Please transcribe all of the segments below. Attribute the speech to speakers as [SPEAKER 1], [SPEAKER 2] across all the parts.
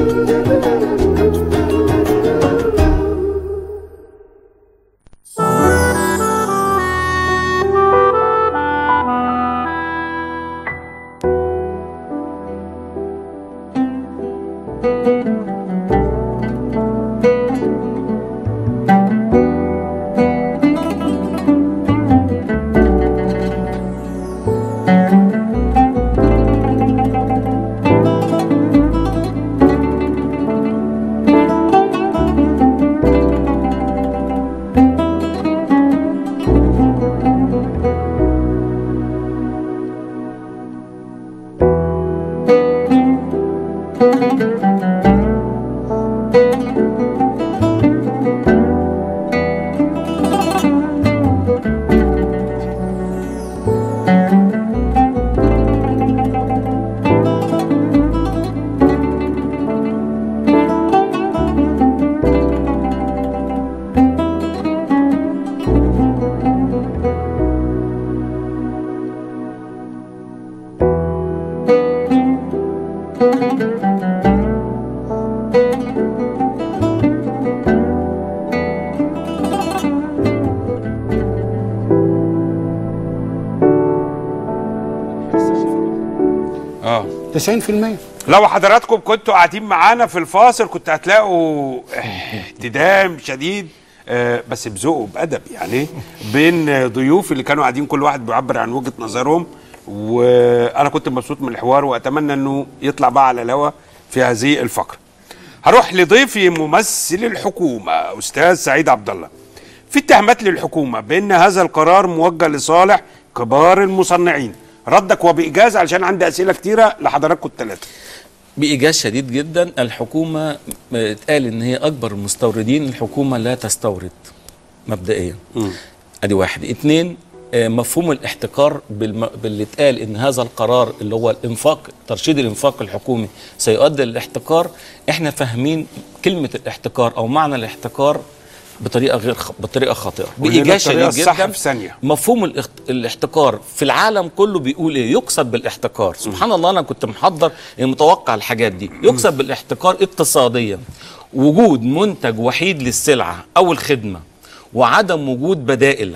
[SPEAKER 1] اه
[SPEAKER 2] 90%
[SPEAKER 1] لو حضراتكم كنتوا قاعدين معانا في الفاصل كنت هتلاقوا احتدام شديد آه، بس بذوق وبأدب يعني بين ضيوف اللي كانوا قاعدين كل واحد بيعبر عن وجهة نظرهم وانا كنت مبسوط من الحوار واتمنى انه يطلع بقى على الهوا في هذه الفقره. هروح لضيفي ممثل الحكومه استاذ سعيد عبد الله. في اتهامات للحكومه بان هذا القرار موجه لصالح كبار المصنعين. ردك وبايجاز علشان عندي اسئله كتيره لحضراتكم الثلاثه.
[SPEAKER 3] بإيجاز شديد جدا الحكومة آه، اتقال إن هي أكبر المستوردين الحكومة لا تستورد مبدئيا أدي واحد اتنين آه، مفهوم الاحتكار بالم... باللي اتقال ان هذا القرار اللي هو الانفاق ترشيد الانفاق الحكومي سيؤدي للاحتكار احنا فاهمين كلمه الاحتكار او معنى الاحتكار بطريقه غير خ... بطريقه خاطئه
[SPEAKER 1] قول لنا
[SPEAKER 3] بايجاز
[SPEAKER 1] الطريقة
[SPEAKER 3] شديد
[SPEAKER 1] الصح
[SPEAKER 3] جدا
[SPEAKER 1] في ثانية.
[SPEAKER 3] مفهوم الاخت... الاحتكار في العالم كله بيقول ايه يقصد بالاحتكار سبحان الله انا كنت محضر متوقع الحاجات دي يقصد بالاحتكار اقتصاديا وجود منتج وحيد للسلعه او الخدمه وعدم وجود بدائل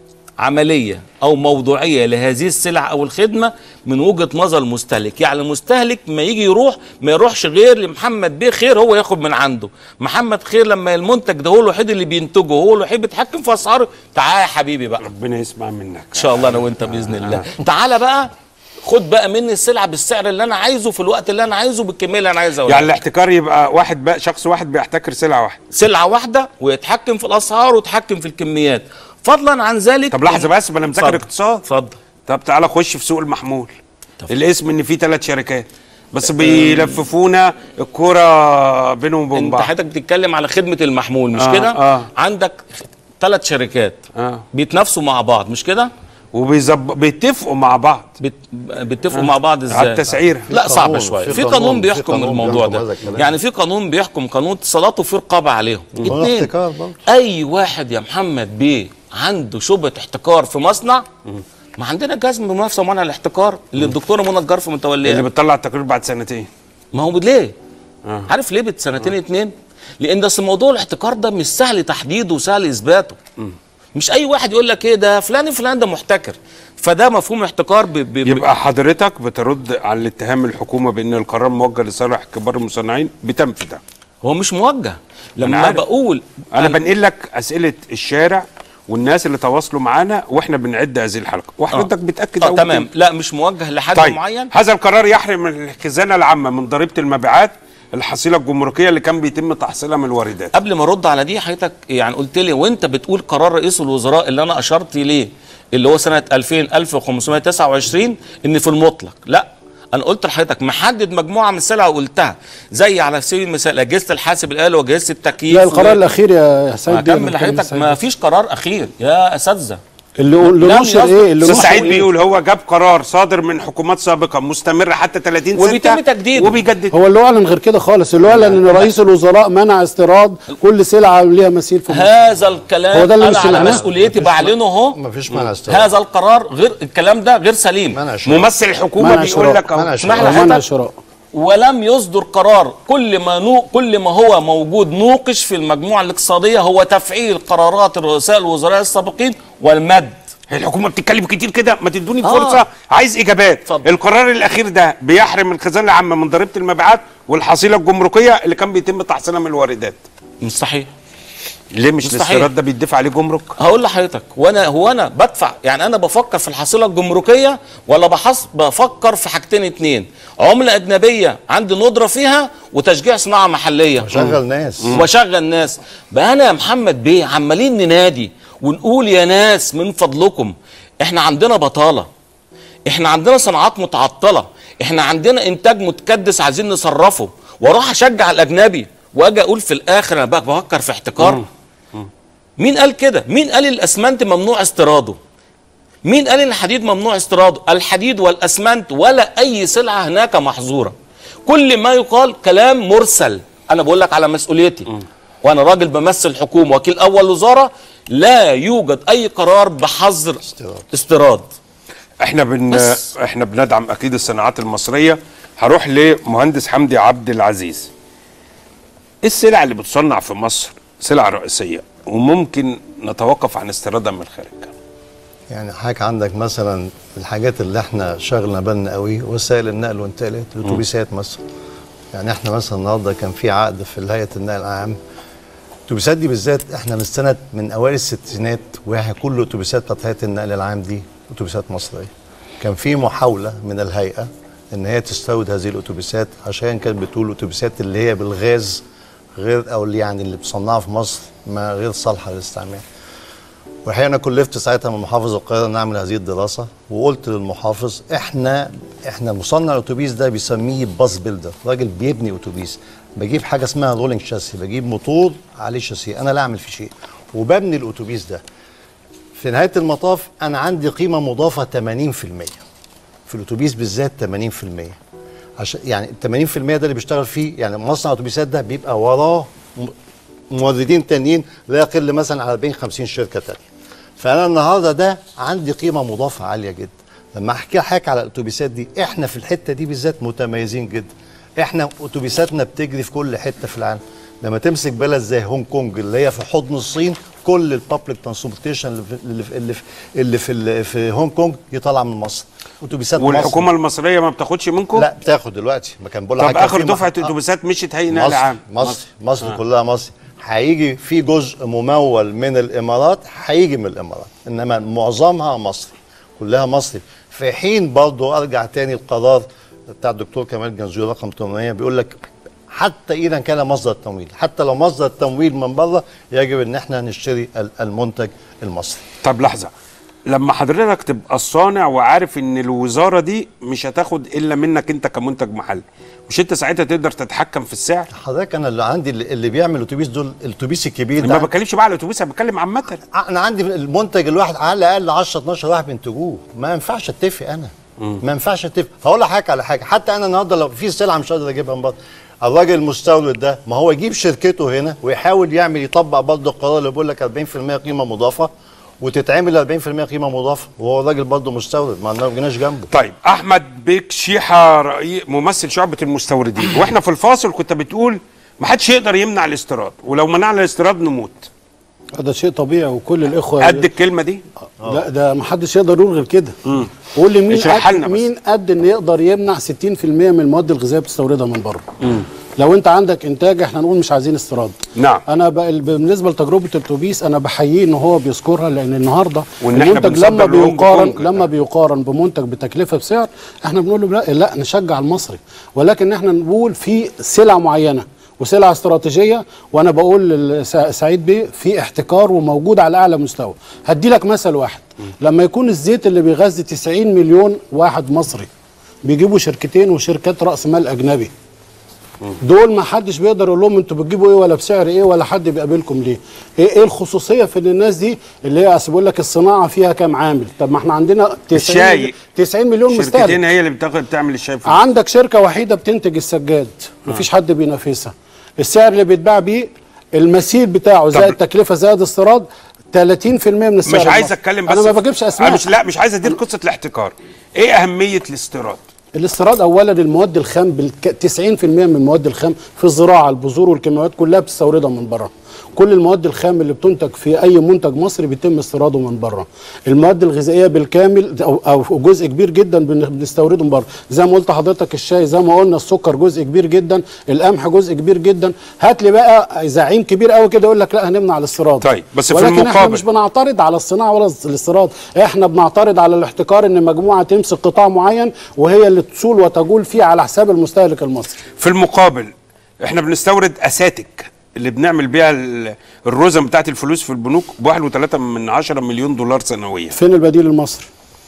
[SPEAKER 3] عمليه او موضوعيه لهذه السلعه او الخدمه من وجهه نظر المستهلك يعني المستهلك ما يجي يروح ما يروحش غير لمحمد بيه خير هو ياخد من عنده محمد خير لما المنتج ده هو الوحيد اللي بينتجه هو الوحيد بيتحكم في اسعاره تعالى يا حبيبي بقى
[SPEAKER 1] ربنا يسمع منك.
[SPEAKER 3] ان شاء الله انا وانت باذن الله تعالى بقى خد بقى مني السلعه بالسعر اللي انا عايزه في الوقت اللي انا عايزه بالكميه اللي انا عايزها
[SPEAKER 1] يعني الاحتكار يبقى واحد بقى شخص واحد بيحتكر سلعه واحده.
[SPEAKER 3] سلعه واحده ويتحكم في الاسعار ويتحكم في الكميات فضلا عن ذلك
[SPEAKER 1] طب لحظه بس ما انا مذاكر
[SPEAKER 3] اتفضل.
[SPEAKER 1] اقتصاد.
[SPEAKER 3] اتفضل
[SPEAKER 1] طب تعالى خش في سوق المحمول.
[SPEAKER 3] طب.
[SPEAKER 1] الاسم ان في ثلاث شركات بس بيلففونا الكوره بينهم وبين
[SPEAKER 3] انت
[SPEAKER 1] بعض.
[SPEAKER 3] حضرتك بتتكلم على خدمه المحمول مش
[SPEAKER 1] آه،
[SPEAKER 3] كده
[SPEAKER 1] آه.
[SPEAKER 3] عندك ثلاث شركات
[SPEAKER 1] آه.
[SPEAKER 3] بيتنافسوا مع بعض مش كده
[SPEAKER 1] وبيظب بيتفقوا مع بعض
[SPEAKER 3] بت... بيتفقوا مع بعض ازاي
[SPEAKER 1] على التسعير.
[SPEAKER 3] لا
[SPEAKER 4] في
[SPEAKER 3] صعب
[SPEAKER 4] قانون،
[SPEAKER 3] شويه
[SPEAKER 4] في
[SPEAKER 3] في
[SPEAKER 4] قانون،
[SPEAKER 3] قانون
[SPEAKER 4] في
[SPEAKER 3] بيحكم
[SPEAKER 4] قانون
[SPEAKER 3] الموضوع
[SPEAKER 4] بيحكم هذا
[SPEAKER 3] ده
[SPEAKER 4] الكلام.
[SPEAKER 3] يعني في قانون بيحكم قانون اتصالات وفي رقابه عليهم
[SPEAKER 4] قانون
[SPEAKER 3] اتنين
[SPEAKER 4] احتكار برضه.
[SPEAKER 3] اي واحد يا محمد بيه عنده شبهه احتكار في مصنع ما عندنا جهاز منافسه ومنع الاحتكار اللي الدكتوره منى الجرف
[SPEAKER 1] اللي
[SPEAKER 3] متوليه
[SPEAKER 1] بتطلع التقرير بعد سنتين
[SPEAKER 3] ما هو ليه
[SPEAKER 1] آه.
[SPEAKER 3] عارف ليه بسنتين اتنين لان ده أصل موضوع الاحتكار ده مش سهل تحديده وسهل اثباته مش اي واحد يقول لك ايه ده فلان فلان ده محتكر فده مفهوم احتكار ب... ب... ب...
[SPEAKER 1] يبقى حضرتك بترد على الاتهام الحكومه بان القرار موجه لصالح كبار المصنعين بتنفي ده
[SPEAKER 3] هو مش موجه
[SPEAKER 1] أنا
[SPEAKER 3] لما
[SPEAKER 1] عارف.
[SPEAKER 3] بقول
[SPEAKER 1] انا بنقل لك اسئله الشارع والناس اللي تواصلوا معانا واحنا بنعد هذه الحلقه وحضرتك بتاكد
[SPEAKER 3] اه
[SPEAKER 1] أول
[SPEAKER 3] تمام
[SPEAKER 1] كلمة.
[SPEAKER 3] لا مش موجه لحد
[SPEAKER 1] طيب
[SPEAKER 3] معين
[SPEAKER 1] هذا القرار يحرم الخزانه العامه من ضريبه المبيعات الحصيله الجمركيه اللي كان بيتم تحصيلها من الواردات
[SPEAKER 3] قبل ما ارد على دي حضرتك يعني قلت لي وانت بتقول قرار رئيس الوزراء اللي انا اشرت ليه اللي هو سنه 2000 1529 ان في المطلق لا انا قلت لحضرتك محدد مجموعه من السلع وقلتها زي على سبيل المثال اجهزه الحاسب الالي واجهزه التكييف
[SPEAKER 2] لا القرار
[SPEAKER 3] و-
[SPEAKER 2] الاخير يا سيد
[SPEAKER 3] هكمل لحضرتك ما فيش قرار اخير يا اساتذه
[SPEAKER 2] اللي اللي
[SPEAKER 3] لم
[SPEAKER 2] نشر
[SPEAKER 3] يصدر.
[SPEAKER 2] ايه اللي
[SPEAKER 1] استاذ
[SPEAKER 2] نشر
[SPEAKER 1] سعيد
[SPEAKER 2] إيه؟
[SPEAKER 1] بيقول هو جاب قرار صادر من حكومات سابقه مستمر حتى 30 6
[SPEAKER 3] وبيتم تجديده.
[SPEAKER 1] وبيجدد
[SPEAKER 2] هو اللي اعلن غير كده خالص اللي اعلن ان رئيس الوزراء منع استيراد كل سلعه ليها مثيل في مصر
[SPEAKER 3] هذا الكلام
[SPEAKER 2] هو ده اللي
[SPEAKER 3] انا
[SPEAKER 2] مش
[SPEAKER 3] على
[SPEAKER 2] سمعناه.
[SPEAKER 3] مسؤوليتي بعلنه اهو
[SPEAKER 4] مفيش منع استيراد
[SPEAKER 3] هذا القرار غير الكلام ده غير سليم
[SPEAKER 4] منع شراء
[SPEAKER 1] ممثل الحكومه
[SPEAKER 2] منع
[SPEAKER 1] بيقول
[SPEAKER 2] شراء.
[SPEAKER 1] لك
[SPEAKER 4] منع
[SPEAKER 1] اهو
[SPEAKER 4] شراء.
[SPEAKER 3] اسمح لي
[SPEAKER 2] منع
[SPEAKER 3] حضرتك
[SPEAKER 2] شراء
[SPEAKER 3] ولم يصدر قرار كل ما نو كل ما هو موجود نوقش في المجموعه الاقتصاديه هو تفعيل قرارات الرؤساء الوزراء السابقين والمد
[SPEAKER 1] هي الحكومه بتتكلم كتير كده ما تدوني
[SPEAKER 3] آه.
[SPEAKER 1] فرصه عايز اجابات
[SPEAKER 3] اتفضل.
[SPEAKER 1] القرار الاخير ده بيحرم الخزانه العامه من ضريبه المبيعات والحصيله الجمركيه اللي كان بيتم تحصيلها من الواردات
[SPEAKER 3] مش صحيح
[SPEAKER 1] ليه مش
[SPEAKER 3] مستحيل.
[SPEAKER 1] الاستيراد ده بيدفع عليه جمرك
[SPEAKER 3] هقول لحضرتك وانا هو انا بدفع يعني انا بفكر في الحصيله الجمركيه ولا بحص بفكر في حاجتين اتنين عمله اجنبيه عندي ندره فيها وتشجيع صناعه محليه
[SPEAKER 4] شغل ناس
[SPEAKER 3] واشغل ناس بقى انا يا محمد بيه عمالين ننادي ونقول يا ناس من فضلكم احنا عندنا بطاله احنا عندنا صناعات متعطله احنا عندنا انتاج متكدس عايزين نصرفه واروح اشجع الاجنبي واجي اقول في الاخر انا بقى بفكر في احتكار مين قال كده مين قال الاسمنت ممنوع استيراده مين قال ان الحديد ممنوع استيراده الحديد والاسمنت ولا اي سلعه هناك محظوره كل ما يقال كلام مرسل انا بقول لك على مسؤوليتي وانا راجل بمثل حكومه وكيل اول وزاره لا يوجد اي قرار بحظر استيراد
[SPEAKER 1] احنا بن
[SPEAKER 3] بس.
[SPEAKER 1] احنا بندعم اكيد الصناعات المصريه هروح لمهندس حمدي عبد العزيز ايه السلع اللي بتصنع في مصر سلع رئيسيه وممكن نتوقف عن استيرادها من الخارج
[SPEAKER 4] يعني حضرتك عندك مثلا الحاجات اللي احنا شغلنا بالنا قوي وسائل النقل والانتقالات الاتوبيسات مثلا يعني احنا مثلا النهارده كان في عقد في هيئه النقل العام الاتوبيسات دي بالذات احنا من سنه من اوائل الستينات واحد كل الاتوبيسات بتاعت هيئه النقل العام دي اتوبيسات مصريه كان في محاوله من الهيئه ان هي تستورد هذه الاتوبيسات عشان كانت بتقول الاتوبيسات اللي هي بالغاز غير او اللي يعني اللي بتصنعها في مصر ما غير صالحه للاستعمال والحقيقه انا كلفت ساعتها من محافظ القاهره نعمل هذه الدراسه وقلت للمحافظ احنا احنا مصنع الاتوبيس ده بيسميه باص بيلدر راجل بيبني اتوبيس بجيب حاجه اسمها رولينج شاسي بجيب موتور عليه شاسيه انا لا اعمل فيه شيء وببني الاتوبيس ده في نهايه المطاف انا عندي قيمه مضافه 80% في الاتوبيس بالذات 80% عشان يعني ال 80% ده اللي بيشتغل فيه يعني مصنع الاتوبيسات ده بيبقى وراه م- موردين تانيين لا يقل مثلا على 40 50 شركه تانيه فانا النهارده ده عندي قيمه مضافه عاليه جدا لما احكي لحضرتك على الاتوبيسات دي احنا في الحته دي بالذات متميزين جدا احنا اتوبيساتنا بتجري في كل حته في العالم لما تمسك بلد زي هونج كونج اللي هي في حضن الصين كل البابليك ترانسبورتيشن اللي في اللي في اللي في, اللي في, اللي في هونج كونج يطلع من مصر اتوبيسات مصر
[SPEAKER 1] والحكومه المصريه ما بتاخدش منكم
[SPEAKER 4] لا بتاخد دلوقتي ما كان بقول
[SPEAKER 1] طب
[SPEAKER 4] لحضرتك كان
[SPEAKER 1] اخر
[SPEAKER 4] في
[SPEAKER 1] دفعه
[SPEAKER 4] مح- آه.
[SPEAKER 1] اتوبيسات مشيت هيئه نقل
[SPEAKER 4] مصر
[SPEAKER 1] عام
[SPEAKER 4] مصر مصر آه. كلها مصر هيجي في جزء ممول من الامارات هيجي من الامارات انما معظمها مصري كلها مصري في حين برضه ارجع تاني القرار بتاع الدكتور كمال جنزور رقم 800 بيقول لك حتى اذا كان مصدر التمويل حتى لو مصدر التمويل من بره يجب ان احنا نشتري ال- المنتج المصري
[SPEAKER 1] طب لحظه لما حضرتك تبقى الصانع وعارف ان الوزاره دي مش هتاخد الا منك انت كمنتج محلي مش انت ساعتها تقدر تتحكم في السعر
[SPEAKER 4] حضرتك انا اللي عندي اللي اللي بيعمل الاتوبيس دول الاتوبيس الكبير
[SPEAKER 1] ما
[SPEAKER 4] ده
[SPEAKER 1] بتكلمش بقى على الاتوبيس انا بتكلم عامه
[SPEAKER 4] انا عندي المنتج الواحد على الاقل 10 12 واحد بينتجوه ما ينفعش اتفق انا ما ينفعش اتفق هقول لحضرتك على حاجه حتى انا النهارده لو في سلعه مش قادر اجيبها من بره الراجل المستورد ده ما هو يجيب شركته هنا ويحاول يعمل يطبق برضه القرار اللي بيقول لك 40% قيمه مضافه وتتعمل 40% قيمه مضافه وهو الراجل برضه مستورد ما جيناش جنبه
[SPEAKER 1] طيب احمد بيك شيحه رئي- ممثل شعبه المستوردين واحنا في الفاصل كنت بتقول ما حدش يقدر يمنع الاستيراد ولو منعنا الاستيراد نموت
[SPEAKER 2] هذا شيء طبيعي وكل الاخوه
[SPEAKER 1] قد الكلمه دي
[SPEAKER 2] لا ده ما حدش يقدر يقول غير كده قول لي مين
[SPEAKER 1] اشرحها لنا
[SPEAKER 2] قد
[SPEAKER 1] بس.
[SPEAKER 2] مين قد ان يقدر يمنع 60% من المواد الغذائيه بتستوردها من بره لو انت عندك انتاج احنا نقول مش عايزين استيراد
[SPEAKER 1] نعم.
[SPEAKER 2] انا ب... بالنسبه لتجربه الاتوبيس انا بحييه ان هو بيذكرها لان النهارده
[SPEAKER 1] وإن إحنا
[SPEAKER 2] المنتج
[SPEAKER 1] بنصدر
[SPEAKER 2] لما
[SPEAKER 1] لهونج
[SPEAKER 2] بيقارن
[SPEAKER 1] كونج.
[SPEAKER 2] لما بيقارن بمنتج بتكلفه بسعر احنا بنقول له لا, لا نشجع المصري ولكن احنا نقول في سلع معينه وسلع استراتيجيه وانا بقول لسع- سعيد بيه في احتكار وموجود على اعلى مستوى هدي لك مثل واحد لما يكون الزيت اللي بيغذي 90 مليون واحد مصري بيجيبوا شركتين وشركات راس مال اجنبي دول ما حدش بيقدر يقول لهم انتوا بتجيبوا ايه ولا بسعر ايه ولا حد بيقابلكم ليه ايه, إيه الخصوصيه في ان الناس دي اللي هي اصل بيقول لك الصناعه فيها كام عامل طب ما احنا عندنا 90
[SPEAKER 1] الشاي.
[SPEAKER 2] 90 مليون مستهلك
[SPEAKER 1] شركتين هي اللي بتاخد بتعمل الشاي في
[SPEAKER 2] عندك شركه وحيده بتنتج السجاد مفيش حد بينافسها السعر اللي بيتباع بيه المسير بتاعه زائد تكلفه زائد استيراد 30% من السعر
[SPEAKER 1] مش عايز
[SPEAKER 2] المصري.
[SPEAKER 1] اتكلم بس
[SPEAKER 2] انا ما
[SPEAKER 1] في-
[SPEAKER 2] بجيبش
[SPEAKER 1] أنا
[SPEAKER 2] اسماء
[SPEAKER 1] مش لا مش عايز ادير قصه الاحتكار ايه اهميه الاستيراد
[SPEAKER 2] الاستيراد اولا المواد الخام بالك 90% من المواد الخام في الزراعه البذور والكيماويات كلها بتستوردها من بره كل المواد الخام اللي بتنتج في اي منتج مصري بيتم استيراده من بره المواد الغذائيه بالكامل او, أو جزء كبير جدا بن- بنستورده من بره زي ما قلت لحضرتك الشاي زي ما قلنا السكر جزء كبير جدا القمح جزء كبير جدا هات لي بقى زعيم كبير قوي كده يقول لك لا هنمنع الاستيراد
[SPEAKER 1] طيب، بس في
[SPEAKER 2] ولكن احنا
[SPEAKER 1] المقابل-
[SPEAKER 2] مش بنعترض على الصناعه ولا الاستيراد احنا بنعترض على الاحتكار ان مجموعه تمسك قطاع معين وهي اللي تسول وتجول فيه على حساب المستهلك المصري
[SPEAKER 1] في المقابل احنا بنستورد اساتك اللي بنعمل بيها ال- الرزم بتاعت الفلوس في البنوك بواحد وثلاثة من عشرة مليون دولار سنويا
[SPEAKER 2] فين البديل المصري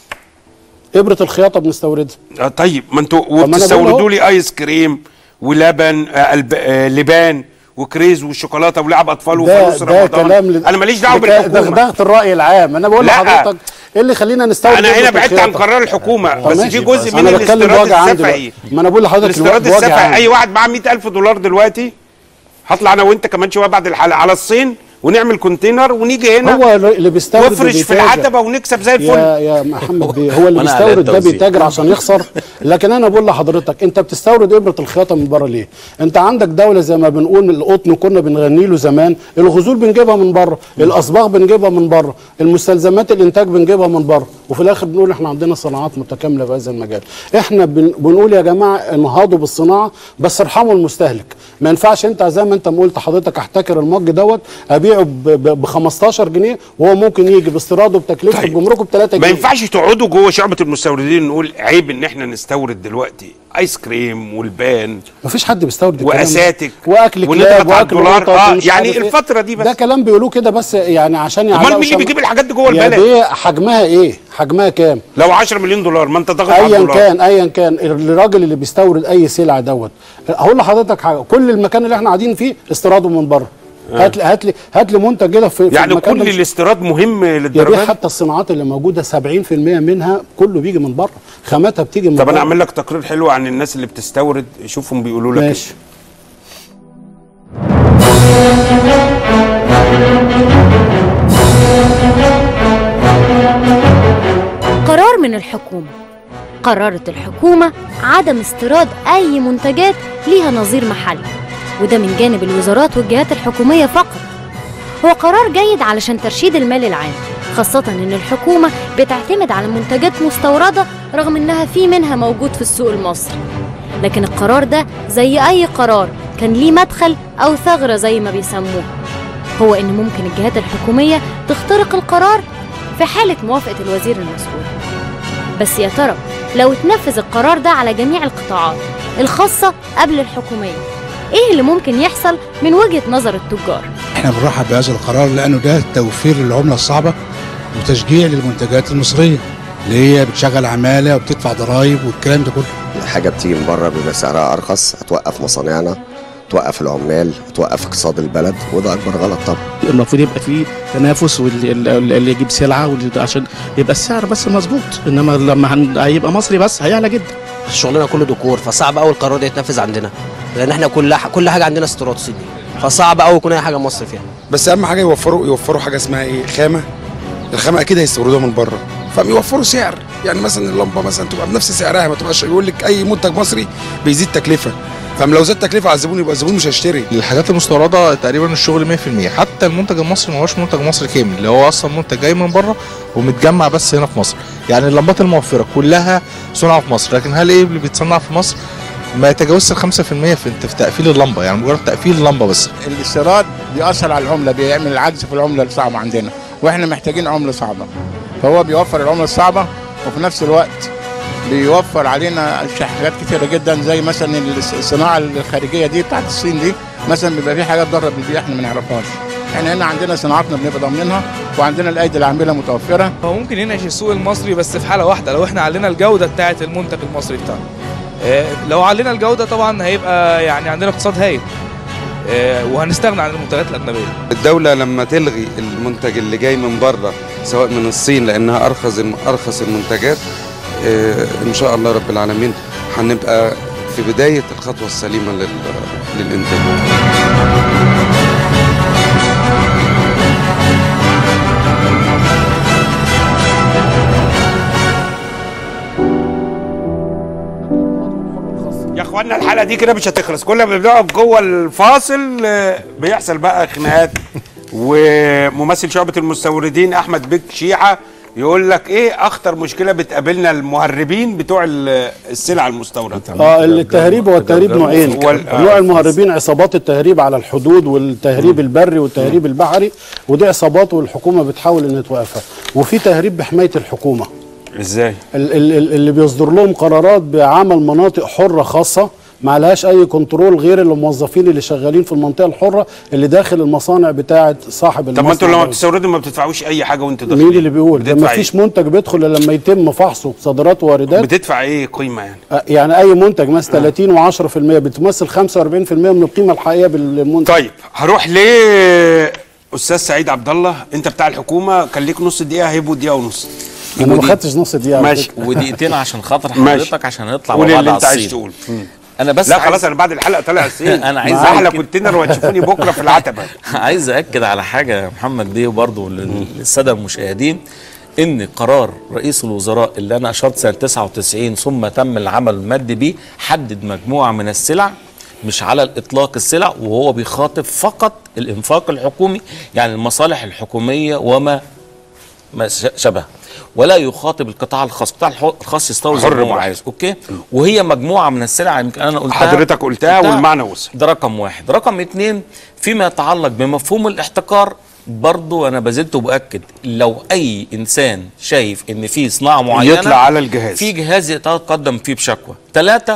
[SPEAKER 2] ابره الخياطه بنستوردها
[SPEAKER 1] آه طيب ما انتوا
[SPEAKER 2] ما أنا بقول
[SPEAKER 1] وبتستوردوا
[SPEAKER 2] أهو.
[SPEAKER 1] لي ايس كريم ولبن آه الب... آه لبان وكريز وشوكولاته ولعب اطفال
[SPEAKER 2] ده
[SPEAKER 1] وفانوس
[SPEAKER 2] ده
[SPEAKER 1] رمضان
[SPEAKER 2] كلام لل-
[SPEAKER 1] انا ماليش دعوه
[SPEAKER 2] ده ك-
[SPEAKER 1] بالحكومه
[SPEAKER 2] دغدغه الراي العام انا بقول
[SPEAKER 1] لا.
[SPEAKER 2] لحضرتك ايه اللي يخلينا نستورد
[SPEAKER 1] انا هنا
[SPEAKER 2] إبرة
[SPEAKER 1] بعدت عن
[SPEAKER 2] الخياطة؟
[SPEAKER 1] قرار الحكومه
[SPEAKER 2] طب
[SPEAKER 1] بس
[SPEAKER 2] ماشي.
[SPEAKER 1] في جزء من
[SPEAKER 2] انا بتكلم
[SPEAKER 1] الاستيراد
[SPEAKER 2] بوجه عام
[SPEAKER 1] السفهي
[SPEAKER 2] دلوقتي ما انا بقول لحضرتك
[SPEAKER 1] الاستيراد
[SPEAKER 2] بوجه
[SPEAKER 1] السفهي
[SPEAKER 2] عام
[SPEAKER 1] اي واحد معاه 100000 دولار دلوقتي هطلع انا وانت كمان شويه بعد الحلقه على الصين ونعمل كونتينر ونيجي هنا
[SPEAKER 2] هو اللي بيستورد
[SPEAKER 1] وافرش في
[SPEAKER 2] بيتاجر.
[SPEAKER 1] العتبه ونكسب زي الفل
[SPEAKER 2] يا يا محمد بيه هو اللي
[SPEAKER 3] وأنا على
[SPEAKER 2] بيستورد ده
[SPEAKER 3] التوزيع.
[SPEAKER 2] بيتاجر عشان يخسر لكن انا بقول لحضرتك انت بتستورد ابره الخياطه من بره ليه؟ انت عندك دوله زي ما بنقول من القطن كنا بنغني له زمان الغزول بنجيبها من بره الاصباغ بنجيبها من بره المستلزمات الانتاج بنجيبها من بره وفي الاخر بنقول احنا عندنا صناعات متكامله في هذا المجال احنا بن بنقول يا جماعه انهضوا بالصناعه بس ارحموا المستهلك ما ينفعش انت زي ما انت ما قلت حضرتك احتكر المج دوت ابيعه ب 15 جنيه وهو ممكن يجي باستيراده بتكلفه
[SPEAKER 1] طيب.
[SPEAKER 2] جمركه ب 3
[SPEAKER 1] ما
[SPEAKER 2] جنيه
[SPEAKER 1] ينفعش تقعدوا جوه شعبة المستوردين نقول عيب ان احنا نستورد دلوقتي ايس كريم والبان
[SPEAKER 2] مفيش حد بيستورد الكلام ده.
[SPEAKER 1] واساتك
[SPEAKER 2] واكل
[SPEAKER 1] ونضغط
[SPEAKER 2] كلاب
[SPEAKER 1] على
[SPEAKER 2] واكل
[SPEAKER 1] الدولار.
[SPEAKER 2] قطط
[SPEAKER 1] اه
[SPEAKER 2] ومش
[SPEAKER 1] يعني
[SPEAKER 2] عارف إيه.
[SPEAKER 1] الفتره دي بس
[SPEAKER 2] ده كلام بيقولوه كده بس يعني عشان
[SPEAKER 1] امال
[SPEAKER 2] يعلقوا
[SPEAKER 1] مين اللي
[SPEAKER 2] شم-
[SPEAKER 1] بيجيب الحاجات دي جوه
[SPEAKER 2] يا
[SPEAKER 1] البلد
[SPEAKER 2] بيه حجمها ايه حجمها كام
[SPEAKER 1] لو 10 مليون دولار ما انت ضاغط على
[SPEAKER 2] ايا
[SPEAKER 1] الدولار
[SPEAKER 2] كان ايا كان الراجل اللي بيستورد اي سلعه دوت هقول لحضرتك حاجه كل المكان اللي احنا قاعدين فيه استيراده من بره هات لي هات لي هات لي منتج كده في, في
[SPEAKER 1] يعني
[SPEAKER 2] المكان
[SPEAKER 1] كل
[SPEAKER 2] ده.
[SPEAKER 1] الاستيراد مهم
[SPEAKER 2] يا بيه
[SPEAKER 1] للدرجه دي؟
[SPEAKER 2] حتى الصناعات اللي موجوده 70% منها كله بيجي من بره خاماتها بتيجي من
[SPEAKER 1] طب
[SPEAKER 2] بره
[SPEAKER 1] انا اعمل لك تقرير حلو عن الناس اللي بتستورد شوفهم بيقولوا لك إيه.
[SPEAKER 2] ماشي
[SPEAKER 5] قرار من الحكومة قررت الحكومة عدم استيراد أي منتجات ليها نظير محلي وده من جانب الوزارات والجهات الحكومية فقط هو قرار جيد علشان ترشيد المال العام خاصة إن الحكومة بتعتمد على منتجات مستوردة رغم إنها في منها موجود في السوق المصري لكن القرار ده زي أي قرار كان ليه مدخل أو ثغرة زي ما بيسموه هو إن ممكن الجهات الحكومية تخترق القرار في حالة موافقة الوزير المسؤول بس يا ترى لو اتنفذ القرار ده على جميع القطاعات الخاصة قبل الحكومية ايه اللي ممكن يحصل من وجهة نظر التجار
[SPEAKER 6] احنا بنرحب بهذا القرار لانه ده توفير للعمله الصعبه وتشجيع للمنتجات المصريه اللي هي بتشغل عماله وبتدفع ضرائب والكلام ده كله
[SPEAKER 7] حاجه بتيجي من بره بيبقى سعرها ارخص هتوقف مصانعنا توقف العمال توقف اقتصاد البلد وده اكبر غلط طبعا
[SPEAKER 8] المفروض يبقى فيه تنافس واللي اللي اللي يجيب سلعه واللي عشان يبقى السعر بس مظبوط انما لما هن- هيبقى مصري بس هيعلى جدا
[SPEAKER 9] شغلنا كله ديكور فصعب قوي القرار ده يتنفذ عندنا لان احنا كل ح- كل حاجه عندنا استيراد صيني فصعب قوي يكون اي حاجه مصري فيها
[SPEAKER 10] بس اهم حاجه يوفروا يوفروا حاجه اسمها ايه خامه الخامه اكيد هيستوردوها من بره فبيوفروا سعر يعني مثلا اللمبه مثلا تبقى بنفس سعرها ما تبقاش يقول لك اي منتج مصري بيزيد تكلفه فلو زاد تكلفه على الزبون يبقى الزبون مش هيشتري
[SPEAKER 11] الحاجات المستورده تقريبا الشغل 100% حتى المنتج المصري ما هوش منتج مصري كامل اللي هو اصلا منتج جاي من بره ومتجمع بس هنا في مصر يعني اللمبات الموفره كلها صنع في مصر لكن هل ايه اللي بيتصنع في مصر ما يتجاوزش ال 5% في في تقفيل اللمبه يعني مجرد تقفيل اللمبه بس
[SPEAKER 6] الاستيراد بيأثر على العمله بيعمل العجز في العمله الصعبه عندنا واحنا محتاجين عمله صعبه فهو بيوفر العمله الصعبه وفي نفس الوقت بيوفر علينا ش- حاجات كتيره جدا زي مثلا الس- الصناعه الخارجيه دي بتاعت الصين دي مثلا بيبقى في حاجات ضاره بالبيئه احنا ما نعرفهاش احنا هنا عندنا صناعاتنا بنبقى ضامنينها وعندنا الايدي العامله متوفره
[SPEAKER 12] هو ممكن ينعش السوق المصري بس في حاله واحده لو احنا علينا الجوده بتاعه المنتج المصري بتاعنا آه، لو علينا الجوده طبعا هيبقى يعني عندنا اقتصاد هايل آه، وهنستغنى عن المنتجات الاجنبيه
[SPEAKER 10] الدوله لما تلغي المنتج اللي جاي من بره سواء من الصين لانها ارخص ارخص المنتجات آه، ان شاء الله رب العالمين هنبقى في بدايه الخطوه السليمه لل- للانتاج
[SPEAKER 1] اخوانا الحلقه دي كده مش هتخلص كل ما بنقعد جوه الفاصل آه، بيحصل بقى خناقات وممثل شعبة المستوردين احمد بك شيحة يقول لك ايه اخطر مشكله بتقابلنا المهربين بتوع ال- السلع المستورده
[SPEAKER 2] اه التهريب هو التهريب نوعين
[SPEAKER 1] وال- آه.
[SPEAKER 2] نوع المهربين عصابات التهريب على الحدود والتهريب البري والتهريب البحري ودي عصابات والحكومه بتحاول ان توقفها وفي تهريب بحمايه الحكومه
[SPEAKER 1] ازاي
[SPEAKER 2] ال- ال- ال- اللي بيصدر لهم قرارات بعمل مناطق حره خاصه ما لهاش اي كنترول غير الموظفين اللي شغالين في المنطقه الحره اللي داخل المصانع بتاعه صاحب
[SPEAKER 1] طب ما انتوا
[SPEAKER 2] المصنع
[SPEAKER 1] لما
[SPEAKER 2] ده.
[SPEAKER 1] بتستوردوا ما بتدفعوش اي حاجه وانتوا داخلين
[SPEAKER 2] مين اللي بيقول ده
[SPEAKER 1] بتدفع
[SPEAKER 2] ما فيش
[SPEAKER 1] إيه؟
[SPEAKER 2] منتج بيدخل الا لما يتم فحصه صادرات وواردات
[SPEAKER 1] بتدفع ايه قيمه يعني
[SPEAKER 2] آه، يعني اي منتج مثلا 30 و10% بتمثل 45% من القيمه الحقيقيه بالمنتج
[SPEAKER 1] طيب هروح ل استاذ سعيد عبد الله انت بتاع الحكومه كان ليك نص دقيقه هيبقوا دقيقه ونص
[SPEAKER 2] انا ما
[SPEAKER 3] ودي-
[SPEAKER 2] خدتش نص دقيقه على
[SPEAKER 1] ماشي.
[SPEAKER 2] فكرة.
[SPEAKER 3] ودقيقتين عشان خاطر
[SPEAKER 1] ماشي.
[SPEAKER 3] حضرتك عشان نطلع
[SPEAKER 1] قول
[SPEAKER 3] مع بعض
[SPEAKER 1] اللي
[SPEAKER 3] على
[SPEAKER 1] انت عايز
[SPEAKER 3] الصين
[SPEAKER 1] تقول
[SPEAKER 3] انا بس
[SPEAKER 1] لا
[SPEAKER 3] عايز-
[SPEAKER 1] خلاص انا بعد الحلقه طالع الصين
[SPEAKER 3] أنا عايز
[SPEAKER 1] احلى
[SPEAKER 3] أأكد-
[SPEAKER 1] كونتينر وهتشوفوني بكره في العتبه
[SPEAKER 3] عايز اكد على حاجه يا محمد بيه وبرضه لل- للساده المشاهدين ان قرار رئيس الوزراء اللي انا اشرت سنه 99 ثم تم العمل المادي بيه حدد مجموعه من السلع مش على الاطلاق السلع وهو بيخاطب فقط الانفاق الحكومي يعني المصالح الحكوميه وما ما ش- شبه ولا يخاطب القطاع الخاص القطاع الح- الخاص يستورد زي
[SPEAKER 1] حر
[SPEAKER 3] ما هو
[SPEAKER 1] براحته.
[SPEAKER 3] عايز اوكي وهي مجموعه من السلع يمكن انا قلتها
[SPEAKER 1] حضرتك قلتها والمعنى وصل.
[SPEAKER 3] ده رقم واحد رقم اتنين فيما يتعلق بمفهوم الاحتكار برضو انا بزلت وباكد لو اي انسان شايف ان في صناعه معينه
[SPEAKER 1] يطلع على الجهاز.
[SPEAKER 3] في جهاز يتقدم فيه بشكوى ثلاثه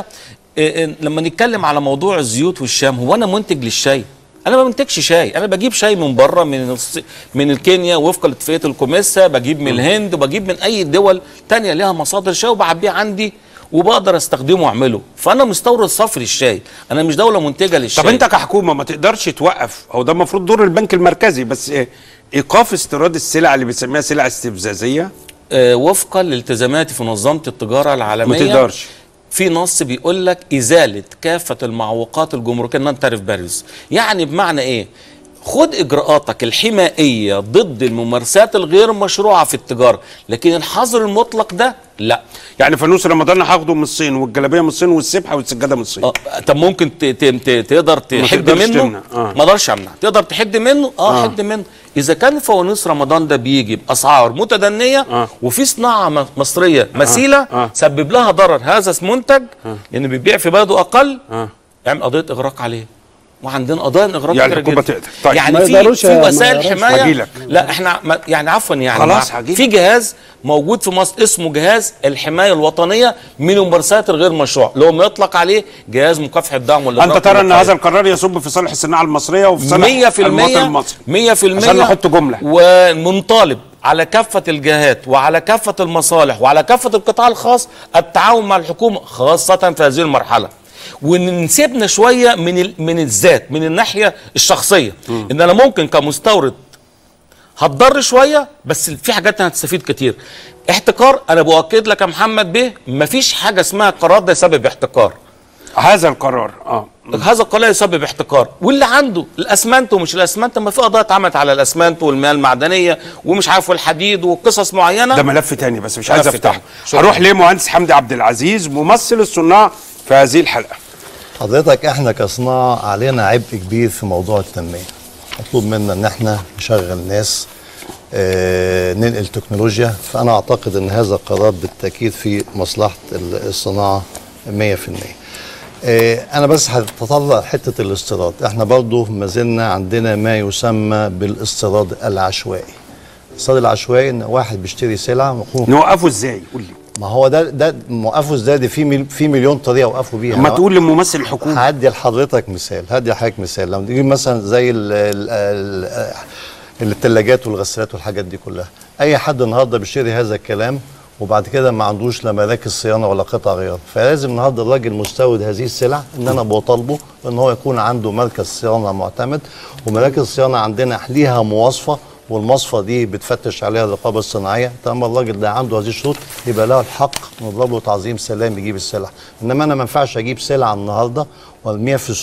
[SPEAKER 3] لما نتكلم على موضوع الزيوت والشام هو انا منتج للشاي انا ما بنتجش شاي انا بجيب شاي من بره من الص- من الكينيا وفقا لاتفاقيه الكوميسا بجيب من الهند وبجيب من اي دول تانية لها مصادر شاي وبعبيه عندي وبقدر استخدمه واعمله فانا مستورد صفر الشاي انا مش دوله منتجه للشاي
[SPEAKER 1] طب انت كحكومه ما تقدرش توقف هو ده المفروض دور البنك المركزي بس إيه؟ ايقاف استيراد السلع اللي بنسميها سلع استفزازيه
[SPEAKER 3] آه، وفقا لالتزاماتي في منظمه التجاره العالميه
[SPEAKER 1] ما تقدرش.
[SPEAKER 3] في نص بيقول لك ازاله كافه المعوقات الجمركيه نون تاريف باريرز يعني بمعنى ايه خد اجراءاتك الحمائيه ضد الممارسات الغير مشروعه في التجاره لكن الحظر المطلق ده لا
[SPEAKER 1] يعني فانوس رمضان هاخده من الصين والجلابيه من الصين والسبحه والسجاده من الصين
[SPEAKER 3] اه طب ممكن ت- ت- ت- تقدر تحد
[SPEAKER 1] تقدرش
[SPEAKER 3] منه
[SPEAKER 1] تمنع، آه.
[SPEAKER 3] ما اقدرش امنع تقدر تحد منه اه,
[SPEAKER 1] آه.
[SPEAKER 3] حد منه اذا كان فوانيس رمضان ده بيجي باسعار متدنيه
[SPEAKER 1] آه.
[SPEAKER 3] وفي صناعه م- مصريه مثيله
[SPEAKER 1] آه.
[SPEAKER 3] سبب لها ضرر هذا منتج لان بيبيع في بلده اقل
[SPEAKER 1] آه.
[SPEAKER 3] اعمل قضيه اغراق عليه وعندنا قضايا اغراق
[SPEAKER 1] يعني
[SPEAKER 3] كتيرة
[SPEAKER 1] الحكومة
[SPEAKER 3] جدا.
[SPEAKER 1] تقدر. طيب.
[SPEAKER 3] يعني
[SPEAKER 2] ما
[SPEAKER 3] في
[SPEAKER 2] يقدروش
[SPEAKER 3] في
[SPEAKER 2] يا- ما
[SPEAKER 3] وسائل
[SPEAKER 2] يقدروش.
[SPEAKER 3] حمايه
[SPEAKER 1] هجيلك.
[SPEAKER 3] لا احنا ما يعني عفوا يعني
[SPEAKER 1] خلاص
[SPEAKER 3] مع-
[SPEAKER 1] هجيلك.
[SPEAKER 3] في جهاز موجود في مصر اسمه جهاز الحمايه الوطنيه من الممارسات الغير مشروعه اللي هو ما يطلق عليه جهاز مكافحه الدعم والاغراق
[SPEAKER 1] انت ترى ان
[SPEAKER 3] والوقاية.
[SPEAKER 1] هذا القرار يصب في صالح الصناعه المصريه وفي صالح
[SPEAKER 3] 100%
[SPEAKER 1] المواطن المصري
[SPEAKER 3] 100%
[SPEAKER 1] عشان نحط جمله
[SPEAKER 3] ومنطالب على كافة الجهات وعلى كافة المصالح وعلى كافة القطاع الخاص التعاون مع الحكومة خاصة في هذه المرحلة ونسيبنا شوية من ال- من الذات من الناحية الشخصية ان انا ممكن كمستورد هتضر شويه بس في حاجات انا هتستفيد كتير احتكار انا باكد لك يا محمد بيه مفيش حاجه اسمها القرار ده يسبب احتكار
[SPEAKER 1] هذا القرار اه
[SPEAKER 3] هذا القرار يسبب احتكار واللي عنده الاسمنت ومش الاسمنت ما في قضايا اتعملت على الاسمنت والمياه المعدنيه ومش عارف والحديد وقصص معينه
[SPEAKER 1] ده ملف تاني بس مش عايز
[SPEAKER 3] ملف
[SPEAKER 1] افتحه
[SPEAKER 3] تاني. شكراً.
[SPEAKER 1] هروح لمهندس حمدي عبد العزيز ممثل الصناع في هذه الحلقه
[SPEAKER 4] حضرتك احنا كصناعة علينا عبء كبير في موضوع التنمية مطلوب منا ان احنا نشغل ناس اه ننقل تكنولوجيا فانا اعتقد ان هذا القرار بالتاكيد في مصلحة ال- الصناعة 100% اه انا بس هتطلع حتة الاستيراد احنا برضو ما زلنا عندنا ما يسمى بالاستيراد العشوائي الاستيراد العشوائي ان واحد بيشتري سلعة مفهوم
[SPEAKER 1] نوقفه ازاي قول لي
[SPEAKER 4] ما هو ده ده موقفه ازاي دي في مل- في مليون طريقه اوقفوا بيها
[SPEAKER 1] ما
[SPEAKER 4] أنا-
[SPEAKER 1] تقول لممثل الحكومه
[SPEAKER 4] هدي لحضرتك مثال هدي لحضرتك مثال لما تيجي مثلا زي ال ال ال الثلاجات والغسالات والحاجات دي كلها اي حد النهارده بيشتري هذا الكلام وبعد كده ما عندوش لا مراكز صيانه ولا قطع غيار فلازم النهارده الراجل مستورد هذه السلع ان انا بطالبه ان هو يكون عنده مركز صيانه معتمد ومراكز الصيانه عندنا ليها مواصفه والمصفى دي بتفتش عليها الرقابه الصناعيه طالما الراجل ده عنده هذه الشروط يبقى له الحق نضرب له تعظيم سلام يجيب السلع انما انا ما ينفعش اجيب سلعه النهارده وارميها في السوق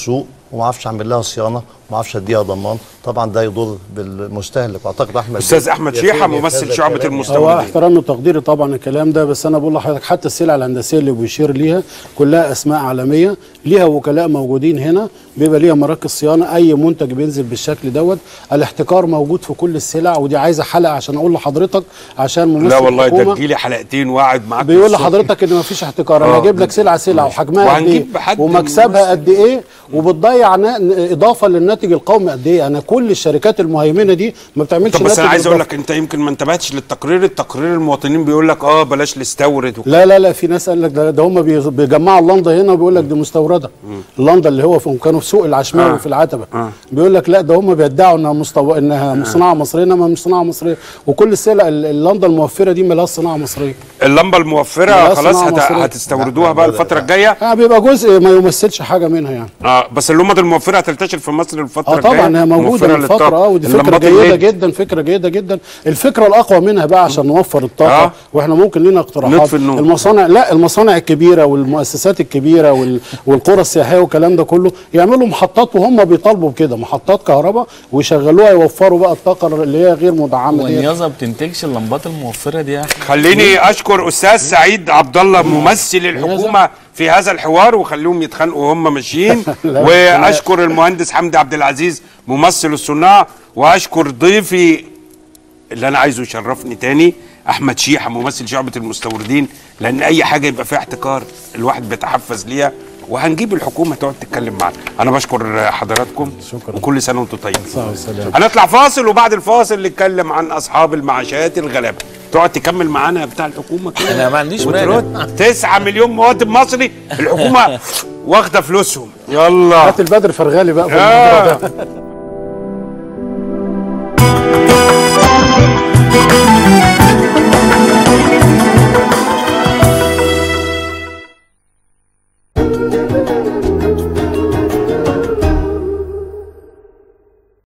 [SPEAKER 4] وما اعرفش اعمل لها صيانه وما اعرفش اديها ضمان طبعا ده يضر بالمستهلك واعتقد احمد
[SPEAKER 1] استاذ احمد شيحه
[SPEAKER 4] يفيدني في
[SPEAKER 1] ممثل
[SPEAKER 4] هذا
[SPEAKER 1] شعبه
[SPEAKER 4] الكلام.
[SPEAKER 2] هو
[SPEAKER 1] المستوردين
[SPEAKER 2] احترامي وتقديري طبعا الكلام ده بس انا بقول لحضرتك حتى السلع الهندسيه اللي بيشير ليها كلها اسماء عالميه ليها وكلاء موجودين هنا بيبقى ليها مراكز صيانه اي منتج بينزل بالشكل دوت الاحتكار موجود في كل السلع ودي عايزه حلقه عشان اقول لحضرتك عشان ممثل
[SPEAKER 1] لا والله ده
[SPEAKER 2] الحكومة
[SPEAKER 1] تجيلي حلقتين وقاعد معاك
[SPEAKER 2] بيقول
[SPEAKER 1] الصبح.
[SPEAKER 2] لحضرتك ان مفيش احتكار انا
[SPEAKER 1] آه.
[SPEAKER 2] هجيب لك سلعه سلعه وحجمها قد ايه
[SPEAKER 1] وهنجيب حد
[SPEAKER 2] ومكسبها قد ايه وبتضيع نا- اضافه للناتج القومي قد ايه انا كل الشركات المهيمنه دي ما بتعملش
[SPEAKER 1] طب بس
[SPEAKER 2] ناتج
[SPEAKER 1] انا عايز اقول
[SPEAKER 2] إضافي.
[SPEAKER 1] لك انت يمكن ما انتبهتش للتقرير التقرير المواطنين بيقول لك اه بلاش نستورد وكده.
[SPEAKER 2] لا لا لا في ناس قال لك ده, ده هم بي- بيجمعوا اللندا هنا وبيقول لك دي مستورده اللندا اللي هو في كانوا في سوق العشماوي
[SPEAKER 1] آه.
[SPEAKER 2] في العتبه
[SPEAKER 1] آه.
[SPEAKER 2] بيقول لك لا ده هم بيدعوا انها مستو... انها صناعه مصريه انما مش صناعه مصريه وكل السلع ال- اللندا الموفره دي مالهاش صناعه مصريه
[SPEAKER 1] اللمبه الموفره
[SPEAKER 2] لا،
[SPEAKER 1] خلاص
[SPEAKER 2] صناعة
[SPEAKER 1] هت...
[SPEAKER 2] مصرية.
[SPEAKER 1] هتستوردوها بقى الفتره الجايه
[SPEAKER 2] آه بيبقى جزء ما يمثلش حاجه منها يعني
[SPEAKER 1] اه بس اللمبه الموفره هتنتشر في مصر الفتره
[SPEAKER 2] اه
[SPEAKER 1] الجايه
[SPEAKER 2] طبعا هي موجوده
[SPEAKER 1] موفرة
[SPEAKER 2] من فتره
[SPEAKER 1] للطاقة.
[SPEAKER 2] اه ودي فكره
[SPEAKER 1] اللمبات
[SPEAKER 2] جيده
[SPEAKER 1] الليد.
[SPEAKER 2] جدا فكره جيده جدا الفكره الاقوى منها بقى عشان نوفر الطاقه
[SPEAKER 1] آه.
[SPEAKER 2] آه. واحنا ممكن لنا اقتراحات
[SPEAKER 1] نطفي النور.
[SPEAKER 2] المصانع لا المصانع الكبيره والمؤسسات الكبيره وال... والقرى السياحيه والكلام ده كله يعملوا محطات وهم بيطالبوا بكده محطات كهرباء ويشغلوها يوفروا بقى الطاقه اللي هي غير مدعمه دي
[SPEAKER 3] والنيازه ما بتنتجش اللمبات الموفره دي يا اخي
[SPEAKER 1] خليني اشكر استاذ سعيد عبد الله ممثل الحكومه في هذا الحوار وخليهم يتخانقوا وهم ماشيين
[SPEAKER 2] لا،
[SPEAKER 1] واشكر المهندس حمدي عبد العزيز ممثل الصناع واشكر ضيفي اللي انا عايزه يشرفني تاني احمد شيحه ممثل شعبه المستوردين لان اي حاجه يبقى فيها احتكار الواحد بيتحفز ليها وهنجيب الحكومه تقعد تتكلم معانا انا بشكر حضراتكم
[SPEAKER 2] شكرا.
[SPEAKER 1] وكل سنه وانتم طيبين
[SPEAKER 2] صح والسلام.
[SPEAKER 1] هنطلع فاصل وبعد الفاصل نتكلم عن اصحاب المعاشات الغلابه تقعد تكمل معانا بتاع الحكومه كده
[SPEAKER 3] انا ما عنديش
[SPEAKER 1] وترد
[SPEAKER 3] مانع
[SPEAKER 1] 9 مليون مواطن مصري الحكومه واخده فلوسهم يلا
[SPEAKER 2] هات البدر فرغالي بقى في الموضوع
[SPEAKER 1] آه.
[SPEAKER 2] ده